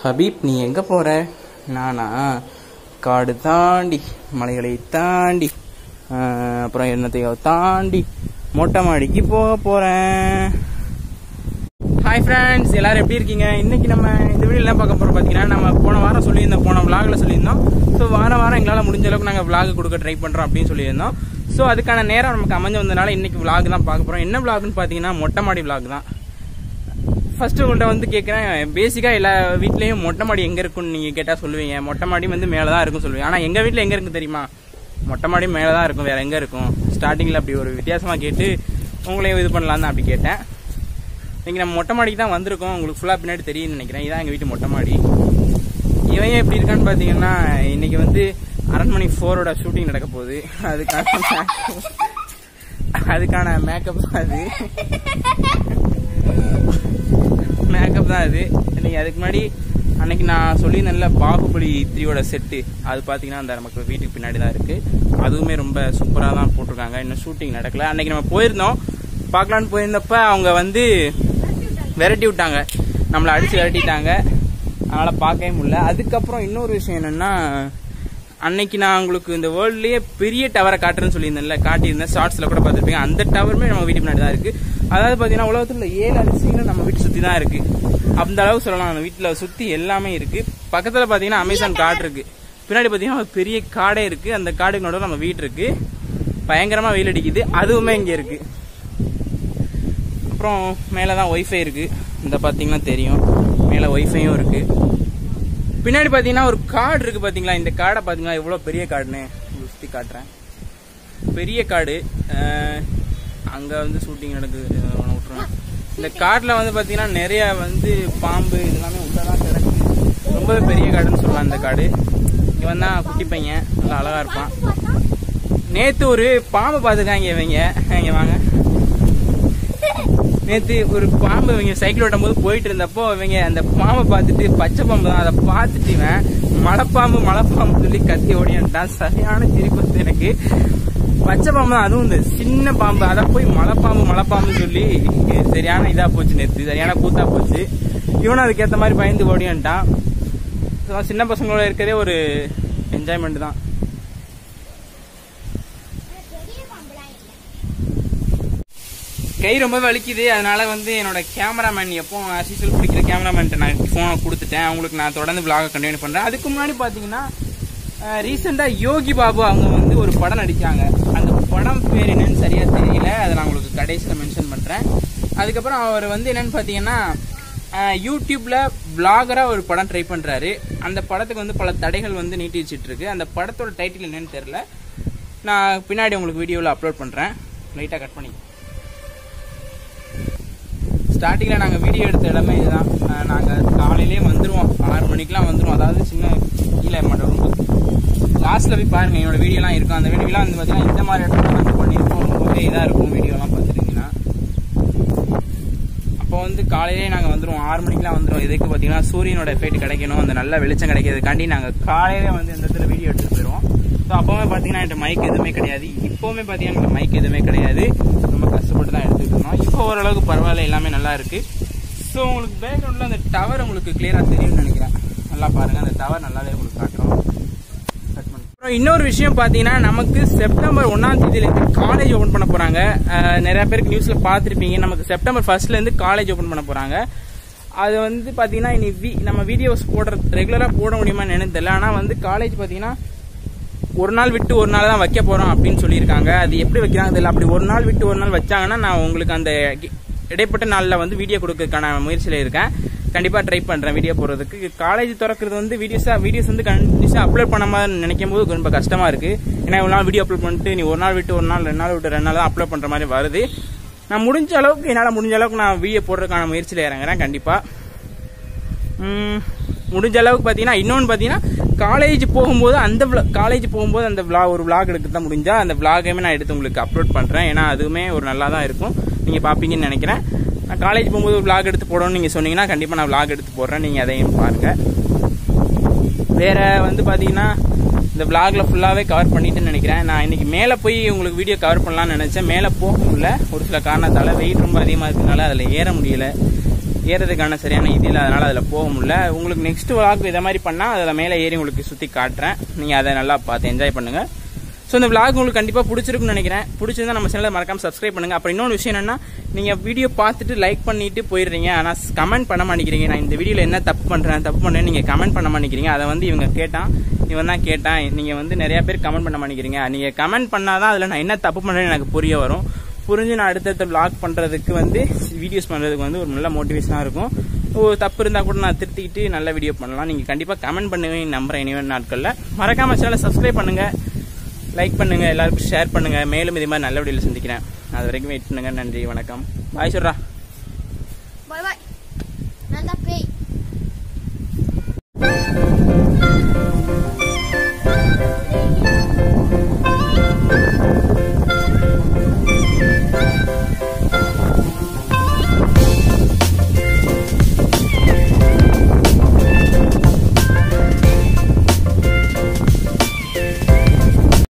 ஹபீப் நீ எங்கே போகிற நானா காடு தாண்டி மலைகளை தாண்டி ஆஹ், அப்புறம் என்னத்தையோ தாண்டி மொட்டை மாடிக்கு போக போகிறேன் ஹாய் ஃப்ரெண்ட்ஸ் எல்லாரும் எப்படி இருக்கீங்க இன்னைக்கு நம்ம இந்த வீடியோ என்ன பார்க்க போறோம் பார்த்தீங்கன்னா நம்ம போன வாரம் சொல்லியிருந்தோம் போன vlogல சொல்லியிருந்தோம் ஸோ வாரம் வாரம் எங்களால் முடிஞ்ச அளவுக்கு நாங்கள் vlog கொடுக்க ட்ரை பண்ணுறோம் அப்படின்னு சொல்லியிருந்தோம் ஸோ அதுக்கான நேரம் நமக்கு அமைஞ்சு வந்தனால இன்னைக்கு vlog தான் பார்க்க போகிறோம் என்ன vlogனு பார்த்தீங்கன்னா மொட்டை மாடி vlog தான் ஃபர்ஸ்ட் உங்கள்கிட்ட வந்து கேட்குறேன் பேசிக்காக எல்லா வீட்லேயும் மொட்டை மாடி எங்கே இருக்குன்னு நீங்கள் கேட்டால் சொல்லுவீங்க மொட்டை மாடி வந்து மேலே தான் இருக்கும் சொல்லுவீங்க ஆனால் எங்கள் வீட்டில் எங்கே இருக்கு தெரியுமா மொட்டை மாடி மேலே தான் இருக்கும் வேறு எங்கே இருக்கும் ஸ்டார்டிங்கில் அப்படி ஒரு வித்தியாசமாக கேட்டு உங்களையும் இது பண்ணலாம் தான் அப்படி கேட்டேன் இன்னைக்கு நம்ம மொட்டை மாடிக்கு தான் வந்திருக்கோம் உங்களுக்கு ஃபுல்லாக பின்னாடி தெரியும்னு நினைக்கிறேன் இதான் எங்கள் வீட்டு மொட்டை மாடி இவன் எப்படி இருக்கான்னு பார்த்தீங்கன்னா இன்னைக்கு வந்து அரண்மனை ஃபோரோட ஷூட்டிங் நடக்க போகுது அதுக்கான அதுக்கான மேக்கப் தான் அது மேக்கப் தான் அது இன்னைக்கு அதுக்கு முன்னாடி அன்னைக்கு நான் சொல்லியிருந்தேன்ல பாகுபலி த்ரீயோட செட்டு அது பார்த்தீங்கன்னா அந்த நமக்கு வீட்டுக்கு பின்னாடி தான் இருக்கு அதுவுமே ரொம்ப சூப்பராக தான் போட்டிருக்காங்க இன்னும் ஷூட்டிங் நடக்கல அன்னைக்கு நம்ம போயிருந்தோம் பார்க்கலான்னு போயிருந்தப்ப அவங்க வந்து விரட்டி விட்டாங்க நம்மளை அடிச்சு விரட்டிட்டாங்க அதனால பார்க்கவே முடியல அதுக்கப்புறம் இன்னொரு விஷயம் என்னன்னா அன்னைக்கு நான் உங்களுக்கு இந்த வேர்ல்ட்லயே பெரிய டவரை காட்டுறேன்னு சொல்லியிருந்தேன்ல காட்டியிருந்தேன் ஷார்ட்ஸ்ல கூட பார்த்துருப்பீங்க அந்த டவருமே நம்ம வீட்டு முன்னாடி தான் இருக்கு அதாவது பார்த்தீங்கன்னா உலகத்துல ஏழு அதிசயங்கள் நம்ம வீட்டு சுத்தி தான் இருக்கு அந்த அளவுக்கு சொல்லலாம் அந்த வீட்டில் சுத்தி எல்லாமே இருக்கு பக்கத்துல பார்த்தீங்கன்னா அமேசான் காடு இருக்கு பின்னாடி பார்த்தீங்கன்னா ஒரு பெரிய காடே இருக்கு அந்த காடுக்கு நடுவில் நம்ம வீடு இருக்கு பயங்கரமா வெயில் அடிக்குது அதுவுமே இங்க இருக்கு அப்புறம் மேலே தான் ஒய்ஃபை இருக்கு இந்த பார்த்தீங்கன்னா தெரியும் மேலே ஒய்ஃபையும் இருக்கு பின்னாடி பார்த்தீங்கன்னா ஒரு காடு இருக்கு பார்த்தீங்களா இந்த காடை பார்த்தீங்களா எவ்வளோ பெரிய காடுன்னு உங்களுக்கு சுற்றி காட்டுறேன் பெரிய காடு அங்கே வந்து ஷூட்டிங் நடக்குது அஹ் உன்னை விட்டுருவேன் இந்த காட்டில் வந்து பார்த்தீங்கன்னா நிறைய வந்து பாம்பு இதெல்லாமே உள்ளதான் கிடக்கு ரொம்பவே பெரிய காடுன்னு சொல்லலாம் இந்த காடு இவன் தான் குட்டி பையன் நல்லா அழகா இருப்பான் நேத்து ஒரு பாம்பை பார்த்துருக்காங்க இவங்க இங்க வாங்க நேத்து ஒரு பாம்பு இவங்க சைக்கிள் ஓட்டும் போது போயிட்டு இருந்தப்போ இவங்க அந்த பாம்பை பார்த்துட்டு பச்சை பாம்பு தான் அதை பார்த்துட்டு இவன் மலைப்பாம்பு மலைப்பாம்பு சொல்லி கத்தி ஓடியான்ட்டான் சரியான சிரிப்பு வந்து எனக்கு பச்சை பாம்பு தான் அதுவும் இந்த சின்ன பாம்பு அதை போய் மலைப்பாம்பு மலைப்பாம்பு சொல்லி சரியான இதா போச்சு நேத்து சரியான கூத்தா போச்சு இவனும் அதுக்கேற்ற மாதிரி பயந்து ஓடியான்ட்டான் So, சின்ன பசங்களோட இருக்கிறதே ஒரு என்ஜாய்மெண்ட் தான் கை ரொம்ப வலிக்குது அதனால வந்து என்னோட கேமராமேன் எப்போ அசிசல் பிடிக்கிற கேமராமேன்ட்ட நான் ஃபோனை கொடுத்துட்டேன் அவங்களுக்கு நான் தொடர்ந்து vlog கண்டினியூ பண்றேன் அதுக்கு முன்னாடி பாத்தீங்கன்னா ரீசெண்டாக யோகி பாபு அவங்க வந்து ஒரு படம் நடிச்சாங்க அந்த படம் பேர் என்னன்னு சரியா தெரியல அதை நான் உங்களுக்கு கடைசியில் மென்ஷன் பண்றேன் அதுக்கப்புறம் அவர் வந்து என்னன்னு பார்த்தீங்கன்னா அஹ், யூடியூப்ல பிளாகரா ஒரு படம் ட்ரை பண்றாரு அந்த படத்துக்கு வந்து பல தடைகள் வந்து நீட்டி வச்சிட்டு இருக்கு அந்த படத்தோட டைட்டில் என்னன்னு தெரியல நான் பின்னாடி உங்களுக்கு வீடியோவில் அப்லோட் பண்றேன் லைட்டாக கட் பண்ணி ஸ்டார்டிங்கில் நாங்கள் வீடியோ எடுத்த இடமே இதுதான் நாங்கள் காலையிலே வந்துடுவோம் ஆறு மணிக்கெலாம் வந்துடுவோம் அதாவது சின்ன கீழே மாட்டோம் ரொம்ப லாஸ்ட்டில் போய் பாருங்க என்னோட வீடியோலாம் இருக்கும் அந்த வீடியோலாம் வந்து பார்த்தீங்கன்னா இந்த மாதிரி இடத்துல வந்து பண்ணியிருக்கோம் ரொம்பவே இதாக இருக்கும் வீடியோலாம் பார்த்துருக்கீங்கன்னா அப்போ வந்து காலையிலே நாங்கள் வந்துடுவோம் ஆறு மணிக்கெலாம் வந்துடுவோம் இதுக்கு பார்த்தீங்கன்னா சூரியனோட எஃபெக்ட் கிடைக்கணும் அந்த நல்ல வெளிச்சம் கிடைக்கிறதுக்காண்டி நாங்கள் காலையிலே வந்து இந்த இடத்துல வீடியோ எடுத்துகிட்டு போயிடுவோம் ஸோ அப்போவே பார்த்தீங்கன்னா என்கிட்ட மைக் எதுவுமே கிடையாது இப்போவுமே பார்த்தீங்கன்னா எனக்கு மைக் எதுவுமே கிடையாது ரொம்ப கஷ்டப்பட்டு தான் எடுத்துக்கிட்டு இருந்தோம் இப்போ ஓரளவுக்கு பரவாயில்ல எல்லாமே நல்லா இருக்கு ஸோ உங்களுக்கு பேக்ரவுண்டில் அந்த டவர் உங்களுக்கு கிளியராக தெரியும்னு நினைக்கிறேன் நல்லா பாருங்க அந்த டவர் நல்லாவே உங்களுக்கு காட்டுறோம் Cut பண்ணு. அப்புறம் இன்னொரு விஷயம் பார்த்தீங்கன்னா நமக்கு செப்டம்பர் ஒன்றாம் தேதியிலேருந்து காலேஜ் ஓப்பன் பண்ண போகிறாங்க நிறைய பேருக்கு நியூஸில் பார்த்துருப்பீங்க நமக்கு செப்டம்பர் ஃபர்ஸ்ட்லேருந்து காலேஜ் ஓப்பன் பண்ண போகிறாங்க அது வந்து பார்த்தீங்கன்னா இனி வி நம்ம வீடியோஸ் போடுற ரெகுலராக போட முடியுமான்னு எனக்கு தெரியல ஆனால் வந்து காலேஜ் பார்த்தீங்கன்னா ஒரு நாள் விட்டு ஒரு நாள் தான் வைக்க போறோம் அப்படின்னு சொல்லியிருக்காங்க அது எப்படி வைக்கிறாங்க தெரியல அப்படி ஒரு நாள் விட்டு ஒரு நாள் வச்சாங்கன்னா நான் உங்களுக்கு அந்த கி- இடைப்பட்ட நாளில் வந்து வீடியோ கொடுக்கறதுக்கான முயற்சியில் இருக்கேன் கண்டிப்பாக ட்ரை பண்ணுறேன் வீடியோ போடுறதுக்கு காலேஜ் திறக்கிறது வந்து வீடியோஸாக வீடியோஸ் வந்து கண்டிப்பாக அப்லோட் பண்ண மாதிரி நினைக்கும் போது ரொம்ப கஷ்டமாக இருக்குது ஏன்னா இவ்வளோ நாள் வீடியோ அப்லோட் பண்ணிட்டு நீ ஒரு நாள் விட்டு ஒரு நாள் ரெண்டு நாள் விட்டு ரெண்டு நாள் தான் அப்லோட் பண்ணுற மாதிரி வருது நான் முடிஞ்ச அளவுக்கு என்னால் முடிஞ்ச அளவுக்கு நான் வீடியோ போடுறதுக்கான முயற்சியில் இறங்குறேன் கண்டிப்பாக ம், முடிஞ்ச அளவுக்கு பார்த்தீங்கன்னா இன்னொன்று பார்த்தீங்கன்னா காலேஜ் போகும்போது அந்த காலேஜ் போகும்போது அந்த vlog ஒரு vlog எடுக்க தான் முடிஞ்சா அந்த vlogகையுமே நான் எடுத்து உங்களுக்கு அப்லோட் பண்ணுறேன் ஏன்னா அதுவுமே ஒரு நல்லா தான் இருக்கும் நீங்கள் பார்ப்பீங்கன்னு நினைக்கிறேன் நான் காலேஜ் போகும்போது ஒரு vlog எடுத்து போடணும்னு நீங்கள் சொன்னீங்கன்னா கண்டிப்பாக நான் vlog எடுத்து போடுறேன் நீங்கள் அதையும் பாருங்கள் வேற வந்து பார்த்தீங்கன்னா இந்த vlogல ஃபுல்லாகவே கவர் பண்ணிட்டேன்னு நினைக்கிறேன் நான் இன்னைக்கு மேலே போய் உங்களுக்கு வீடியோ கவர் பண்ணலாம்னு நினச்சேன் மேலே போக முடியல ஒரு சில காரணத்தால் வெயிட் ரொம்ப அதிகமாக இருக்கிறதுனால அதில் ஏற முடியல ஏறதுக்கான சரியான இது இல்லை அதனால் அதில் போக முடியல உங்களுக்கு நெக்ஸ்ட் vlog இதை மாதிரி பண்ணால் அதில் மேலே ஏறி உங்களுக்கு சுற்றி காட்டுறேன் நீங்கள் அதை நல்லா பார்த்து என்ஜாய் பண்ணுங்கள் ஸோ இந்த vlog உங்களுக்கு கண்டிப்பாக பிடிச்சிருக்குன்னு நினைக்கிறேன் பிடிச்சிருந்தா நம்ம சேனலை மறக்காம சப்ஸ்கிரைப் பண்ணுங்க அப்புறம் இன்னொரு விஷயம் என்னன்னா நீங்கள் வீடியோ பார்த்துட்டு லைக் பண்ணிட்டு போயிடுறீங்க ஆனால் கமெண்ட் பண்ண மாட்டேங்கிறீங்க நான் இந்த வீடியோவில் என்ன தப்பு பண்ணுறேன் தப்பு பண்ணுறேன் நீங்கள் கமெண்ட் பண்ண மாட்டேங்கிறீங்க அதை வந்து இவங்க கேட்டான் இவன் தான் கேட்டான் நீங்கள் வந்து நிறைய பேர் கமெண்ட் பண்ண மாட்டேங்கிறீங்க நீங்கள் கமெண்ட் பண்ணாதான் அதில் நான் என்ன தப்பு பண்ணுறேன்னு எனக்கு புரிய வரும் புரிஞ்சு நான் அடுத்தடுத்த vlog பண்ணுறதுக்கு வந்து வீடியோஸ் பண்ணுறதுக்கு வந்து ஒரு நல்ல மோட்டிவேஷனாக இருக்கும் ஓ தப்பு இருந்தால் கூட நான் திருத்திக்கிட்டு நல்ல வீடியோ பண்ணலாம் நீங்கள் கண்டிப்பாக கமெண்ட் பண்ணுவேன் நம்புறேன் இனிமேல் நாட்களில் மறக்காம சேனலை சப்ஸ்கிரைப் பண்ணுங்கள் லைக் பண்ணுங்க எல்லாருக்கும் ஷேர் பண்ணுங்க மேலும் இதே மாதிரி நல்ல வீடியோவில் சந்திக்கிறேன் அது வரைக்கும் வெயிட் பண்ணுங்க நன்றி வணக்கம் பாய் சொல்றா பாய் பாய்